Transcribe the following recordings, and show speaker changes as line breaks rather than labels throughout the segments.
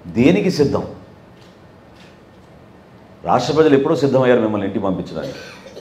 దేనికి సిద్ధం రాష్ట్ర ప్రజలు ఎప్పుడూ సిద్ధమయ్యారు మిమ్మల్ని ఇంటికి పంపించడానికి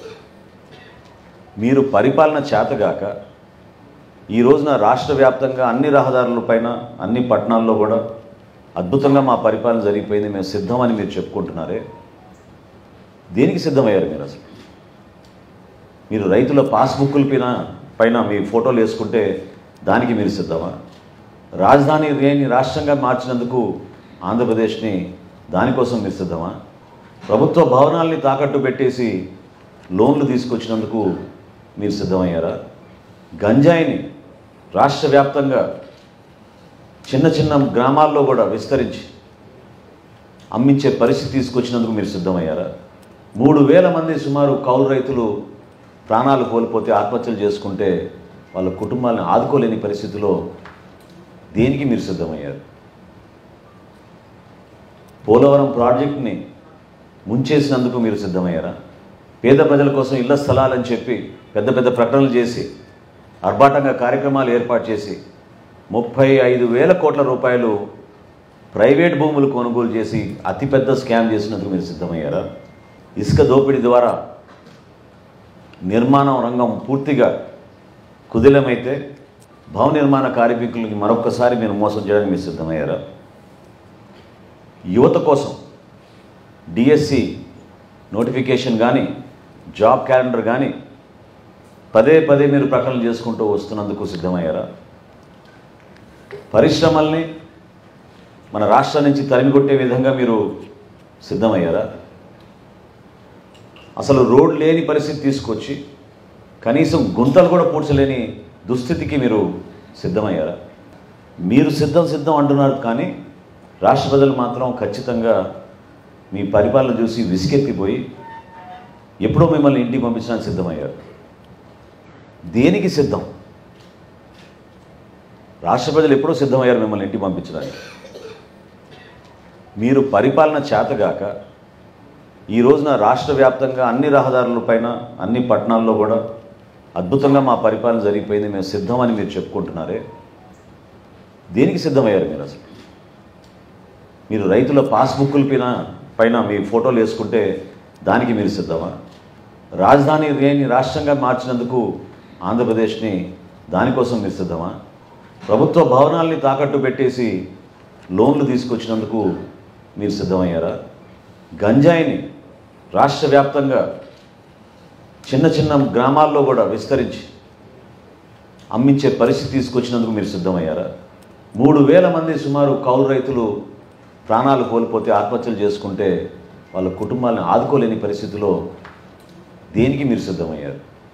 మీరు పరిపాలన చేతగాక ఈ రోజున రాష్ట్ర వ్యాప్తంగా అన్ని రహదారులపైన అన్ని పట్టణాల్లో కూడా అద్భుతంగా మా పరిపాలన జరిగిపోయింది మేము సిద్ధమని మీరు చెప్పుకుంటున్నారే దేనికి సిద్ధమయ్యారు మీరు అసలు మీరు రైతుల పాస్బుక్కుల పైన పైన మీ ఫోటోలు వేసుకుంటే దానికి మీరు సిద్ధమా రాజధాని లేని రాష్ట్రంగా మార్చినందుకు ఆంధ్రప్రదేశ్ని దానికోసం మీరు సిద్ధమా ప్రభుత్వ భవనాల్ని తాకట్టు పెట్టేసి లోన్లు తీసుకొచ్చినందుకు మీరు సిద్ధమయ్యారా గంజాయిని రాష్ట్ర వ్యాప్తంగా చిన్న చిన్న గ్రామాల్లో కూడా విస్తరించి అమ్మించే పరిస్థితి తీసుకొచ్చినందుకు మీరు సిద్ధమయ్యారా మూడు వేల మంది సుమారు కౌలు రైతులు ప్రాణాలు కోల్పోతే ఆత్మహత్యలు చేసుకుంటే వాళ్ళ కుటుంబాలను ఆదుకోలేని పరిస్థితిలో దేనికి మీరు సిద్ధమయ్యారు పోలవరం ప్రాజెక్ట్ని ముంచేసినందుకు మీరు సిద్ధమయ్యారా పేద ప్రజల కోసం ఇళ్ల స్థలాలని చెప్పి పెద్ద పెద్ద ప్రకటనలు చేసి ఆర్భాటంగా కార్యక్రమాలు ఏర్పాటు చేసి ముప్పై ఐదు వేల కోట్ల రూపాయలు ప్రైవేట్ భూములు కొనుగోలు చేసి అతిపెద్ద స్కామ్ చేసినందుకు మీరు సిద్ధమయ్యారా ఇసుక దోపిడీ ద్వారా నిర్మాణం రంగం పూర్తిగా కుదిలమైతే భవన నిర్మాణ కార్మికులకి మరొకసారి మీరు మోసం చేయడానికి మీరు సిద్ధమయ్యారా యువత కోసం డిఎస్సి నోటిఫికేషన్ కానీ జాబ్ క్యాలెండర్ కానీ పదే పదే మీరు ప్రకటనలు చేసుకుంటూ వస్తున్నందుకు సిద్ధమయ్యారా పరిశ్రమల్ని మన రాష్ట్రం నుంచి తరిమి కొట్టే విధంగా మీరు సిద్ధమయ్యారా అసలు రోడ్ లేని పరిస్థితి తీసుకొచ్చి కనీసం గుంతలు కూడా పూడ్చలేని దుస్థితికి మీరు సిద్ధమయ్యారా మీరు సిద్ధం సిద్ధం అంటున్నారు కానీ రాష్ట్ర ప్రజలు మాత్రం ఖచ్చితంగా మీ పరిపాలన చూసి విసిగెత్తిపోయి ఎప్పుడో మిమ్మల్ని ఇంటికి పంపించడానికి సిద్ధమయ్యారు దేనికి సిద్ధం రాష్ట్ర ప్రజలు ఎప్పుడో సిద్ధమయ్యారు మిమ్మల్ని ఇంటికి పంపించడానికి మీరు పరిపాలన చేతగాక ఈ రోజున రాష్ట్ర వ్యాప్తంగా అన్ని రహదారులపైన అన్ని పట్టణాల్లో కూడా అద్భుతంగా మా పరిపాలన జరిగిపోయింది మేము సిద్ధమని మీరు చెప్పుకుంటున్నారే దేనికి సిద్ధమయ్యారు మీరు అసలు మీరు రైతుల పాస్బుక్కుల పైన పైన మీ ఫోటోలు వేసుకుంటే దానికి మీరు సిద్ధమా రాజధాని లేని రాష్ట్రంగా మార్చినందుకు ఆంధ్రప్రదేశ్ని దానికోసం మీరు సిద్ధమా ప్రభుత్వ భవనాల్ని తాకట్టు పెట్టేసి లోన్లు తీసుకొచ్చినందుకు మీరు సిద్ధమయ్యారా గంజాయిని రాష్ట్ర వ్యాప్తంగా చిన్న చిన్న గ్రామాల్లో కూడా విస్తరించి అమ్మించే పరిస్థితి తీసుకొచ్చినందుకు మీరు సిద్ధమయ్యారా మూడు వేల మంది సుమారు కౌలు రైతులు ప్రాణాలు కోల్పోతే ఆత్మహత్యలు చేసుకుంటే వాళ్ళ కుటుంబాలను ఆదుకోలేని పరిస్థితిలో దేనికి మీరు సిద్ధమయ్యారు